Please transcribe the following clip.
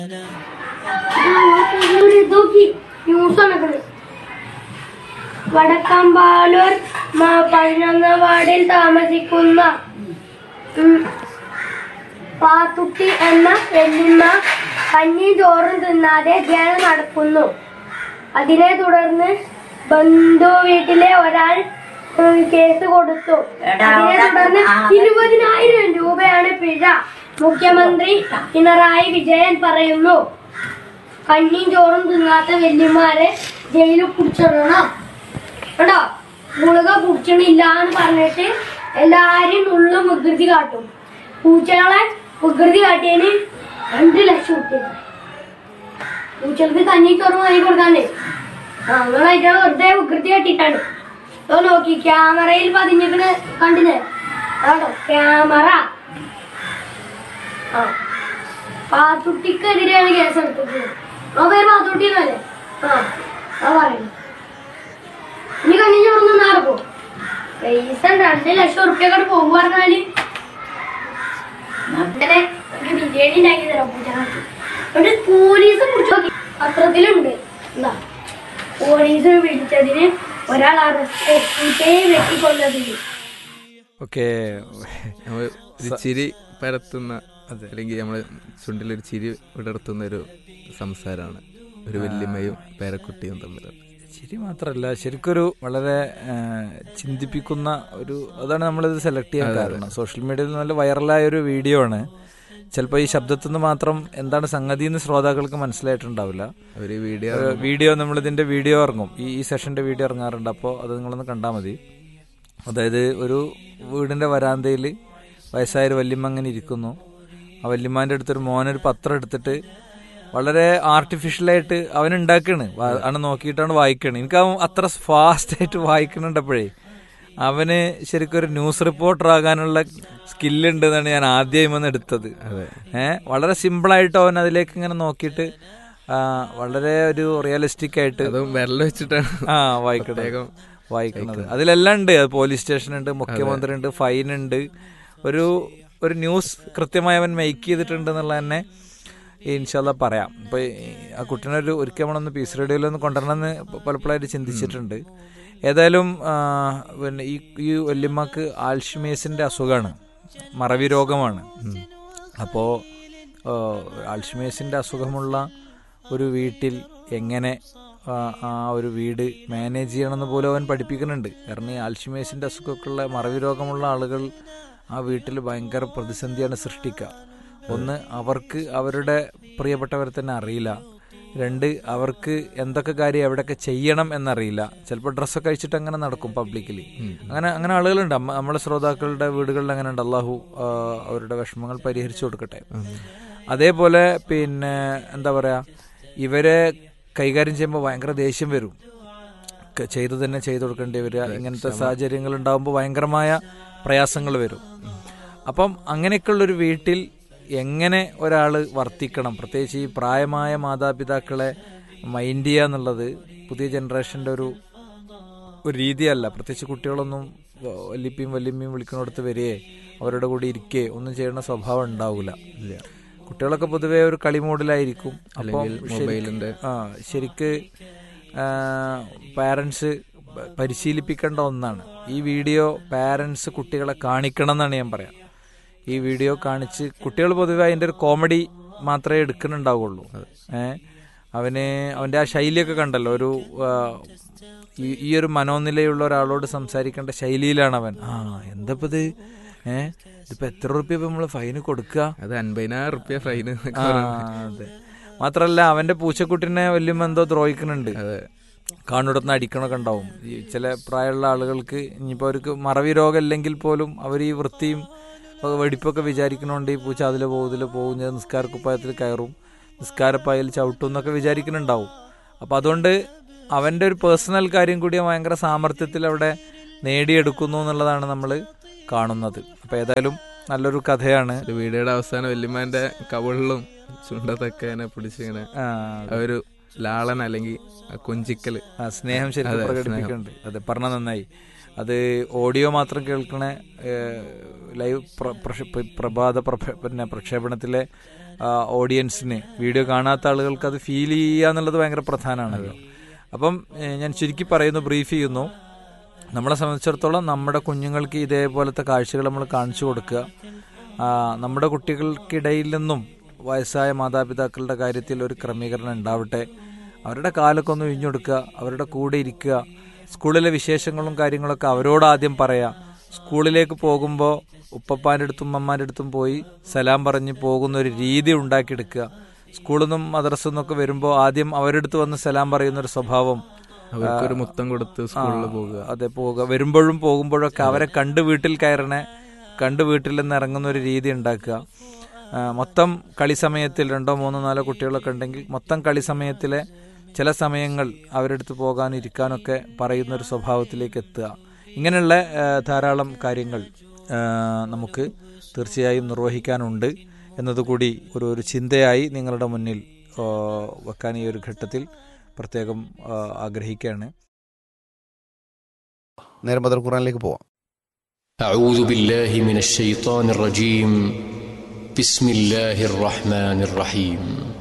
നോക്കി ന്യൂസ് നടക്കുന്നത് വടക്കമ്പാലൂർ മ- പതിനൊന്നാം വാർഡിൽ താമസിക്കുന്ന ഉം, പാത്തുട്ടി എന്ന വെല്ലിമ്മ കഞ്ഞി ചോറും തിന്നാതെ ധ്യാനം നടക്കുന്നു അതിനെ തുടർന്ന് ബന്ധു വീട്ടിലെ ഒരാൾ ഉം, കേസ് കൊടുത്തു അതിനെ തുടർന്ന് ഇരുപതിനായിരം രൂപയാണ് പിഴ മുഖ്യമന്ത്രി പിണറായി വിജയൻ പറയുന്നു കഞ്ഞിയും ചോറും തിന്നാത്ത വല്യമാരെ ജയിലിൽ കുടിച്ചിടണം കേട്ടോ ഗുളിക കുടിച്ചണില്ല എന്ന് പറഞ്ഞിട്ട് എല്ലാരും ഉള്ള വികൃതി കാട്ടും പൂച്ചകളെ വികൃതി കാട്ടിയതിന് രണ്ട് ലക്ഷം കിട്ടിയത് പൂച്ചകൾക്ക് കഞ്ഞി ചോറ് വാങ്ങി കൊടുക്കാണ്ട് നമ്മളായിട്ട് വെറുതെ വികൃതി കാട്ടിട്ടാണ് ഓ നോക്കി ക്യാമറയിൽ പതിഞ്ഞിക്കണ് കണ്ടില്ലേ കേട്ടോ ക്യാമറ ആ പാത്തുട്ടിക്കെതിരെയാണ് കേസ് എടുത്തത് ആ പേര് പാത്തുട്ടി എന്നല്ലേ ആ ആ പറയുന്നു ഇനി കണ്ണി ചോർന്ന് നടക്കും പൈസ രണ്ട് ലക്ഷം ഉറുപ്പ്യൊക്കെ പോകും പറഞ്ഞാല് അങ്ങനെ ഒരു ബിരിയാണി ഉണ്ടാക്കി തരാം പൂജാക്ക് എന്നിട്ട് പോലീസ് പിടിച്ചു നോക്കി പത്രത്തിലുണ്ട് എന്താ പോലീസ് പിടിച്ചതിന് ഒരാൾ അറസ്റ്റ് വെട്ടിക്കൊന്നതിന് ഓക്കെ നമ്മൾ ഒരു ചിരി പരത്തുന്ന അല്ലെങ്കിൽ നമ്മൾ ചുണ്ടിലൊരു ചിരി വിടർത്തുന്ന ഒരു സംസാരമാണ് ഒരു വല്യമ്മയും പേരക്കുട്ടിയും തമ്മിലുള്ള ശരി മാത്രമല്ല ശരിക്കൊരു വളരെ ആ, ചിന്തിപ്പിക്കുന്ന ഒരു അതാണ് നമ്മളിത് സെലക്ട് ചെയ്യാൻ കാരണം സോഷ്യൽ മീഡിയയിൽ നല്ല വൈറലായ ഒരു വീഡിയോ ആണ് ചിലപ്പോൾ ഈ ശബ്ദത്തിൽ നിന്ന് മാത്രം എന്താണ് സംഗതി എന്ന് ശ്രോതാക്കൾക്ക് മനസ്സിലായിട്ടുണ്ടാവില്ല ഒരു വീഡിയോ ഒരു വീഡിയോ നമ്മൾ ഇതിന്റെ വീഡിയോ ഇറങ്ങും ഈ ഈ സെഷന്റെ വീഡിയോ ഇറങ്ങാറുണ്ട് അപ്പോൾ അത് നിങ്ങളൊന്ന് കണ്ടാൽ മതി അതായത് ഒരു വീടിന്റെ വരാന്തയിൽ വയസ്സായ ഒരു വല്യമ്മ അങ്ങനെ ഇരിക്കുന്നു ആ വല്യമ്മാന്റെ അടുത്തൊരു മോനൊരു പത്രം എടുത്തിട്ട് വളരെ ആർട്ടിഫിഷ്യലായിട്ട് അവൻ ഉണ്ടാക്കണ് ആണ് നോക്കിയിട്ടാണ് വായിക്കണത് എനിക്ക് അവൻ അത്ര ഫാസ്റ്റ് ആയിട്ട് വായിക്കണുണ്ടപ്പോഴേ അവന് ശരിക്കും ഒരു ന്യൂസ് റിപ്പോർട്ടർ ആകാനുള്ള സ്കില്ലുണ്ട് എന്നാണ് ഞാൻ ആദ്യം വന്ന് എടുത്തത് ഏഹ് വളരെ സിമ്പിളായിട്ട് അവൻ അതിലേക്ക് ഇങ്ങനെ നോക്കിയിട്ട് ആ, വളരെ ഒരു റിയലിസ്റ്റിക് ആയിട്ട് അതും വിരൽ വെച്ചിട്ടാണ് ആ വായിക്കണത് വായിക്കുന്നത് അതിലെല്ലാം ഉണ്ട് അത് പോലീസ് സ്റ്റേഷൻ ഉണ്ട് മുഖ്യമന്ത്രി ഉണ്ട് ഫൈൻ ഉണ്ട് ഒരു ഒരു ന്യൂസ് കൃത്യമായി അവൻ മേക്ക് ചെയ്തിട്ടുണ്ട് എന്നുള്ള തന്നെ ഇൻഷാല്ല പറയാം ഇപ്പൊ ഈ ആ കുട്ടീനെ ഒരു ഒരിക്കൽ നമ്മളൊന്ന് പീസ് റേഡിയോയിൽ ഒന്ന് കൊണ്ടുവരണമെന്ന് പലപ്പോഴായിട്ട് ചിന്തിച്ചിട്ടുണ്ട് ഏതായാലും ആ, പിന്നെ ഈ ഈ വല്യമ്മക്ക് ആൽഷിമേസിന്റെ അസുഖമാണ് മറവി രോഗമാണ് അപ്പോൾ ആൽഷിമേസിന്റെ അസുഖമുള്ള ഒരു വീട്ടിൽ എങ്ങനെ ആ, ആ ഒരു വീട് മാനേജ് ചെയ്യണമെന്ന് പോലും അവൻ പഠിപ്പിക്കുന്നുണ്ട് കാരണം ഈ ആൽഷിമേസിന്റെ അസുഖമൊക്കെയുള്ള മറവി രോഗമുള്ള ആളുകൾ ആ വീട്ടിൽ ഭയങ്കര പ്രതിസന്ധിയാണ് സൃഷ്ടിക്കുക ഒന്ന് അവർക്ക് അവരുടെ പ്രിയപ്പെട്ടവരെ തന്നെ അറിയില്ല രണ്ട് അവർക്ക് എന്തൊക്കെ കാര്യം എവിടെയൊക്കെ ചെയ്യണം എന്നറിയില്ല ചിലപ്പോൾ ഡ്രസ്സൊക്കെ അഴിച്ചിട്ട് അങ്ങനെ നടക്കും പബ്ലിക്കലി അങ്ങനെ അങ്ങനെ ആളുകളുണ്ട് അമ്മ- നമ്മളെ ശ്രോതാക്കളുടെ വീടുകളിൽ അങ്ങനെ ഉണ്ട് അള്ളാഹു ആ, അവരുടെ വിഷമങ്ങൾ പരിഹരിച്ചു കൊടുക്കട്ടെ അതേപോലെ പിന്നെ എന്താ പറയാ ഇവരെ കൈകാര്യം ചെയ്യുമ്പോൾ ഭയങ്കര ദേഷ്യം വരും ക- ചെയ്തു തന്നെ ചെയ്തു കൊടുക്കേണ്ടി വരിക ഇങ്ങനത്തെ സാഹചര്യങ്ങൾ ഉണ്ടാകുമ്പോൾ ഭയങ്കരമായ പ്രയാസങ്ങൾ വരും അപ്പം അങ്ങനെയൊക്കെയുള്ളൊരു വീട്ടിൽ എങ്ങനെ ഒരാൾ വർത്തിക്കണം പ്രത്യേകിച്ച് ഈ പ്രായമായ മാതാപിതാക്കളെ മൈൻഡ് ചെയ്യുക എന്നുള്ളത് പുതിയ ജനറേഷൻ്റെ ഒരു ഒരു രീതിയല്ല പ്രത്യേകിച്ച് കുട്ടികളൊന്നും വ- വല്യപ്പയും വല്യമ്മയും വിളിക്കുന്നിടത്ത് വരികയെ അവരുടെ കൂടെ ഇരിക്കേ ഒന്നും ചെയ്യുന്ന സ്വഭാവം ഉണ്ടാവില്ല കുട്ടികളൊക്കെ പൊതുവെ ഒരു കളി മോഡിലായിരിക്കും അപ്പം ശരി- മൊബൈലിന്റെ ആ ശരിക്ക് പാരൻസ് പരിശീലിപ്പിക്കേണ്ട ഒന്നാണ് ഈ വീഡിയോ പാരൻസ് കുട്ടികളെ കാണിക്കണം എന്നാണ് ഞാൻ പറയാം ഈ വീഡിയോ കാണിച്ച് കുട്ടികൾ പൊതുവെ അതിന്റെ ഒരു കോമഡി മാത്രമേ എടുക്കുന്നുണ്ടാവുള്ളൂ ഏ അവന് അവന്റെ ആ ശൈലിയൊക്കെ കണ്ടല്ലോ ഒരു ആ, ഈ ഈ ഒരു മനോനിലയുള്ള ഒരാളോട് സംസാരിക്കേണ്ട ശൈലിയിലാണ് അവൻ ആ എന്താ ഇത് ഏ ഇതിപ്പോ എത്ര റുപ്യ നമ്മള് ഫൈന് കൊടുക്കുക അത് അൻപതിനായിരം റുപ്യ ഫൈന് ആ, അതെ മാത്രല്ല അവന്റെ പൂച്ചക്കുട്ടിനെ വല്യമ്മ എന്തോ ദ്രോഹിക്കുന്നുണ്ട് കാണുടന്ന് അടിക്കണൊക്കെ ഉണ്ടാവും ഈ ചില പ്രായമുള്ള ആളുകൾക്ക് ഇനിയിപ്പോ അവർക്ക് മറവി രോഗം ഇല്ലെങ്കിൽ പോലും അവർ ഈ വൃത്തിയും ഏഹ് വെടിപ്പൊക്കെ വിചാരിക്കണോണ്ട് ഈ പൂച്ച അതിലെ പോകും ഇതിലെ പോകും ഞാൻ നിസ്കാരക്കുപ്പായത്തിൽ കയറും നിസ്കാരപ്പായൽ ചവിട്ടും എന്നൊക്കെ വിചാരിക്കുന്നുണ്ടാവും അപ്പൊ അതുകൊണ്ട് അവന്റെ ഒരു പേഴ്സണൽ കാര്യം കൂടി അവൻ ഭയങ്കര സാമർത്ഥ്യത്തിൽ അവിടെ നേടിയെടുക്കുന്നു എന്നുള്ളതാണ് നമ്മൾ കാണുന്നത് അപ്പൊ ഏതായാലും നല്ലൊരു കഥയാണ് ഒരു വീഡിയോയുടെ അവസാനം വല്യമ്മാന്റെ കവിളിലും ചുണ്ടത്തൊക്കെ ഇങ്ങനെ പിടിച്ചിങ്ങനെ ആ, ആ ഒരു ലാളൻ അല്ലെങ്കിൽ ആ കൊഞ്ചിക്കല് ആ സ്നേഹം ശരിക്കും അതെ, പ്രകടിപ്പിക്കുന്നുണ്ട് അതെ പറഞ്ഞ നന്നായി അത് ഓഡിയോ മാത്രം കേൾക്കണ ഏഹ്, ലൈവ് പ്ര- പ്രക്ഷ- പ്ര- പ്രഭാത പ്രഭ- പിന്നെ പ്രക്ഷേപണത്തിലെ ആ, ഓഡിയൻസിന് വീഡിയോ കാണാത്ത ആളുകൾക്ക് അത് ഫീൽ ചെയ്യുക എന്നുള്ളത് ഭയങ്കര പ്രധാനമാണല്ലോ അപ്പം ഏഹ്, ഞാൻ ചുരുക്കി പറയുന്നു ബ്രീഫ് ചെയ്യുന്നു നമ്മളെ സംബന്ധിച്ചിടത്തോളം നമ്മുടെ കുഞ്ഞുങ്ങൾക്ക് ഇതേപോലത്തെ കാഴ്ചകൾ നമ്മൾ കാണിച്ചു കൊടുക്കുക ആ, നമ്മുടെ കുട്ടികൾക്കിടയിൽ നിന്നും വയസ്സായ മാതാപിതാക്കളുടെ കാര്യത്തിൽ ഒരു ക്രമീകരണം ഉണ്ടാവട്ടെ അവരുടെ കാലൊക്കെ ഒന്ന് ഇഴിഞ്ഞൊടുക്കുക അവരുടെ കൂടെ ഇരിക്കുക സ്കൂളിലെ വിശേഷങ്ങളും കാര്യങ്ങളൊക്കെ അവരോട് ആദ്യം പറയാം സ്കൂളിലേക്ക് പോകുമ്പോൾ ഉപ്പപ്പാൻ്റെ അടുത്തും ഉമ്മമാൻ്റെ അടുത്തും പോയി സലാം പറഞ്ഞ് പോകുന്ന ഒരു രീതി ഉണ്ടാക്കിയെടുക്കുക സ്കൂളിൽ നിന്നും മദ്രസ നിന്നൊക്കെ വരുമ്പോൾ ആദ്യം അവരുടെ അടുത്ത് വന്ന് സലാം പറയുന്ന ഒരു സ്വഭാവം അവർക്കൊരു മുത്തം കൊടുത്ത് സ്കൂളിൽ പോകുക അതെ പോവുക വരുമ്പോഴും പോകുമ്പോഴൊക്കെ അവരെ കണ്ട് വീട്ടിൽ കയറണേ കണ്ട് വീട്ടിൽ നിന്ന് ഇറങ്ങുന്ന ഒരു രീതി ഉണ്ടാക്കുക ആ, മൊത്തം കളി സമയത്തിൽ രണ്ടോ മൂന്നോ നാലോ കുട്ടികളൊക്കെ ഉണ്ടെങ്കിൽ മൊത്തം കളി സമയത്തിലെ ചില സമയങ്ങൾ അവരുടെ അടുത്ത് പോകാനും ഇരിക്കാനൊക്കെ പറയുന്ന ഒരു സ്വഭാവത്തിലേക്ക് എത്തുക ഇങ്ങനെയുള്ള ആ, ധാരാളം കാര്യങ്ങൾ ആ, നമുക്ക് തീർച്ചയായും നിർവഹിക്കാനുണ്ട് എന്നതുകൂടി ഒരു ഒരു ചിന്തയായി നിങ്ങളുടെ മുന്നിൽ ആ, വെക്കാൻ ഈ ഒരു ഘട്ടത്തിൽ പ്രത്യേകം ആ, ആഗ്രഹിക്കുകയാണ് നേരെ ബദർ ഖുറാനിലേക്ക് പോവാം أعوذ بالله من الشيطان الرجيم بسم الله الرحمن الرحيم